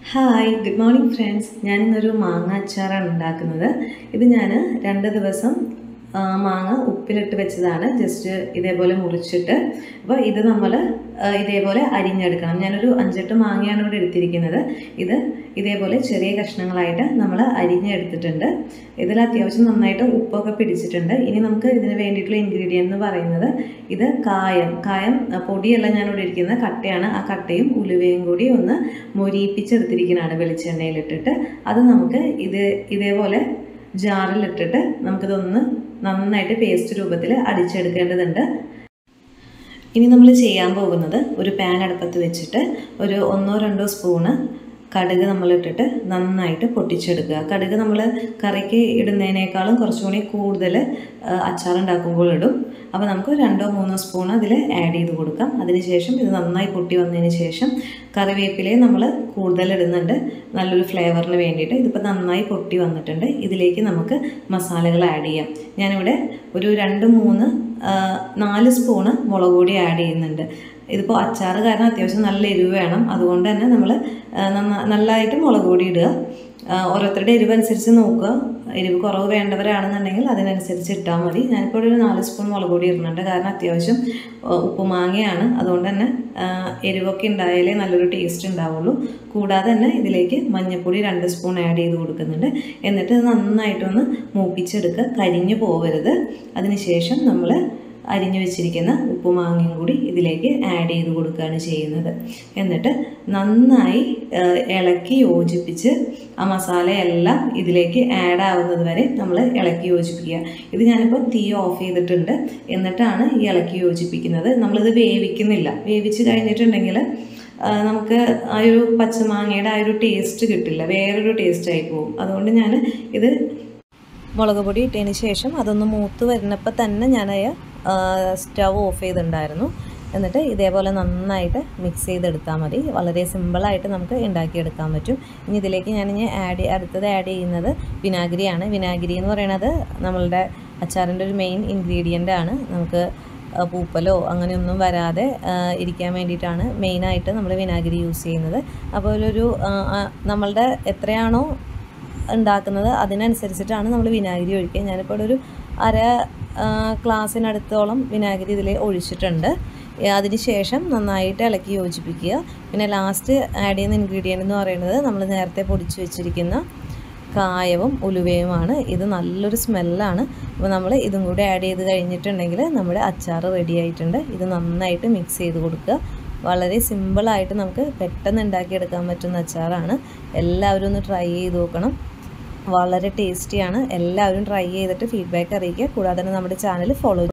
hi good morning friends ഞാനിന്നൊരു മാങ്ങ അച്ചാറാണ് ഉണ്ടാക്കുന്നത് ഇത് ഞാൻ രണ്ട് ദിവസം ആ, മാങ്ങ ഉപ്പിലിട്ട് വെച്ചതാണ് ജസ്റ്റ് ഇതേപോലെ മുറിച്ചിട്ട് അപ്പോൾ ഇത് നമ്മൾ ഇതേപോലെ അരിഞ്ഞെടുക്കണം ഞാനൊരു അഞ്ചെട്ട് മാങ്ങയാണ് ഇവിടെ എടുത്തിരിക്കുന്നത് ഇത് ഇതേപോലെ ചെറിയ കഷ്ണങ്ങളായിട്ട് നമ്മൾ അരിഞ്ഞെടുത്തിട്ടുണ്ട് ഇതിൽ അത്യാവശ്യം നന്നായിട്ട് ഉപ്പൊക്കെ പിടിച്ചിട്ടുണ്ട് ഇനി നമുക്ക് ഇതിന് വേണ്ടിയിട്ടുള്ള ഇൻഗ്രീഡിയൻ്റ് എന്ന് പറയുന്നത് ഇത് കായം കായം ആ, പൊടിയല്ല ഞാനിവിടെ ഇരിക്കുന്നത് കട്ടയാണ് ആ കട്ടയും ഉലുവയും കൂടി ഒന്ന് മൊരിയിപ്പിച്ചെടുത്തിരിക്കുന്നതാണ് വെളിച്ചെണ്ണയിലിട്ടിട്ട് അത് നമുക്ക് ഇത് ഇതേപോലെ ജാറിലിട്ടിട്ട് നമുക്കിതൊന്ന് നന്നായിട്ട് പേസ്റ്റ് രൂപത്തിൽ അടിച്ചെടുക്കേണ്ടതുണ്ട് ഇനി നമ്മൾ ചെയ്യാൻ പോകുന്നത് ഒരു പാൻ അടുപ്പത്ത് വെച്ചിട്ട് ഒരു ഒന്നോ രണ്ടോ സ്പൂണ് കടുക് നമ്മളിട്ടിട്ട് നന്നായിട്ട് പൊട്ടിച്ചെടുക്കുക കടുക് നമ്മൾ കറിക്ക് ഇടുന്നതിനേക്കാളും കുറച്ചുകൂടി കൂടുതൽ അച്ചാറുണ്ടാക്കുമ്പോൾ ഇടും അപ്പോൾ നമുക്ക് രണ്ടോ മൂന്നോ സ്പൂൺ അതിൽ ആഡ് ചെയ്ത് കൊടുക്കാം അതിനുശേഷം ഇത് നന്നായി പൊട്ടി വന്നതിന് ശേഷം കറിവേപ്പിലയും നമ്മൾ കൂടുതൽ ഇടുന്നുണ്ട് നല്ലൊരു ഫ്ലേവറിന് വേണ്ടിയിട്ട് ഇതിപ്പോൾ നന്നായി പൊട്ടി വന്നിട്ടുണ്ട് ഇതിലേക്ക് നമുക്ക് മസാലകൾ ആഡ് ചെയ്യാം ഞാനിവിടെ ഒരു രണ്ട് മൂന്ന് ആ, നാല് സ്പൂണ് മുളക് പൊടി ആഡ് ചെയ്യുന്നുണ്ട് ഇതിപ്പോൾ അച്ചാർ കാരണം അത്യാവശ്യം നല്ല എരിവ് വേണം അതുകൊണ്ട് തന്നെ നമ്മൾ നല്ലതായിട്ട് മുളക് പൊടി ഇടുക ആ, ഓരോരുത്തരുടെ എരിവ് അനുസരിച്ച് നോക്കുക എരിവ് കുറവ് വേണ്ടവരാണെന്നുണ്ടെങ്കിൽ അതിനനുസരിച്ച് ഇട്ടാൽ മതി ഞാനിപ്പോൾ ഒരു നാല് സ്പൂൺ മുളക് പൊടി ഇടുന്നുണ്ട് കാരണം അത്യാവശ്യം ആ, ഉപ്പുമാങ്ങയാണ് അതുകൊണ്ട് തന്നെ ആ, എരിവൊക്കെ ഉണ്ടായാലേ നല്ലൊരു ടേസ്റ്റ് ഉണ്ടാവുള്ളൂ കൂടാതെ തന്നെ ഇതിലേക്ക് മഞ്ഞൾപ്പൊടി രണ്ട് സ്പൂൺ ആഡ് ചെയ്ത് കൊടുക്കുന്നുണ്ട് എന്നിട്ട് ഇത് നന്നായിട്ടൊന്ന് മൂപ്പിച്ചെടുക്കുക കരിഞ്ഞു പോവരുത് അതിനുശേഷം നമ്മൾ അരിഞ്ഞു വെച്ചിരിക്കുന്ന ഉപ്പുമാങ്ങയും കൂടി ഇതിലേക്ക് ആഡ് ചെയ്ത് കൊടുക്കുകയാണ് ചെയ്യുന്നത് എന്നിട്ട് നന്നായി ആ, ഇളക്കി യോജിപ്പിച്ച് ആ മസാലയെല്ലാം ഇതിലേക്ക് ആഡ് ആവുന്നത് വരെ നമ്മൾ ഇളക്കി യോജിപ്പിക്കുക ഇത് ഞാനിപ്പോൾ തീ ഓഫ് ചെയ്തിട്ടുണ്ട് എന്നിട്ടാണ് ഈ ഇളക്കി യോജിപ്പിക്കുന്നത് നമ്മളിത് വേവിക്കുന്നില്ല വേവിച്ച് കഴിഞ്ഞിട്ടുണ്ടെങ്കിൽ ആ, നമുക്ക് ആ ഒരു പച്ചമാങ്ങയുടെ ആ ഒരു ടേസ്റ്റ് കിട്ടില്ല വേറൊരു ടേസ്റ്റ് ആയി പോകും അതുകൊണ്ട് ഞാൻ ഇത് മുളക് പൊടി ഇട്ടതിന് ശേഷം അതൊന്ന് മൂത്ത് വരുന്നപ്പോൾ തന്നെ ഞാൻ സ്റ്റവ് ഓഫ് ചെയ്തിട്ടുണ്ടായിരുന്നു എന്നിട്ട് ഇതേപോലെ നന്നായിട്ട് മിക്സ് ചെയ്തെടുത്താൽ മതി വളരെ സിമ്പിളായിട്ട് നമുക്ക് ഉണ്ടാക്കിയെടുക്കാൻ പറ്റും ഇനി ഇതിലേക്ക് ഞാൻ ഇനി ആഡ് അടുത്തത് ആഡ് ചെയ്യുന്നത് വിനാഗിരിയാണ് വിനാഗിരി എന്ന് പറയുന്നത് നമ്മളുടെ അച്ചാറിൻ്റെ ഒരു മെയിൻ ഇൻഗ്രീഡിയൻ്റ് ആണ് നമുക്ക് ആ, പൂപ്പലോ അങ്ങനെയൊന്നും വരാതെ ആ, ഇരിക്കാൻ വേണ്ടിയിട്ടാണ് മെയിനായിട്ട് നമ്മൾ വിനാഗിരി യൂസ് ചെയ്യുന്നത് അപ്പോൾ ഒരു ആ, ആ, നമ്മളുടെ എത്രയാണോ ഉണ്ടാക്കുന്നത് അതിനനുസരിച്ചിട്ടാണ് നമ്മൾ വിനാഗിരി ഒഴിക്കുക ഞാനിപ്പോൾ ഇവിടെ ഒരു അര ആ, ഗ്ലാസ്സിനടുത്തോളം വിനാഗിരി ഇതിൽ ഒഴിച്ചിട്ടുണ്ട് ഏ, അതിന് ശേഷം നന്നായിട്ട് ഇളക്കി യോജിപ്പിക്കുക പിന്നെ ലാസ്റ്റ് ആഡ് ചെയ്യുന്ന ഇൻഗ്രീഡിയൻ്റ് എന്ന് പറയുന്നത് നമ്മൾ നേരത്തെ പൊടിച്ച് വെച്ചിരിക്കുന്ന കായവും ഉലുവയുമാണ് ഇത് നല്ലൊരു സ്മെല്ലാണ് അപ്പോൾ നമ്മൾ ഇതും കൂടി ആഡ് ചെയ്ത് കഴിഞ്ഞിട്ടുണ്ടെങ്കിൽ നമ്മുടെ അച്ചാർ റെഡി ആയിട്ടുണ്ട് ഇത് നന്നായിട്ട് മിക്സ് ചെയ്ത് കൊടുക്കുക വളരെ സിമ്പിളായിട്ട് നമുക്ക് പെട്ടെന്ന് ഉണ്ടാക്കിയെടുക്കാൻ പറ്റുന്ന അച്ചാറാണ് എല്ലാവരും ഒന്ന് ട്രൈ ചെയ്ത് നോക്കണം വളരെ ടേസ്റ്റിയാണ് എല്ലാവരും ട്രൈ ചെയ്തിട്ട് ഫീഡ്ബാക്ക് അറിയിക്കുക കൂടാതെ തന്നെ നമ്മുടെ ചാനൽ ഫോളോ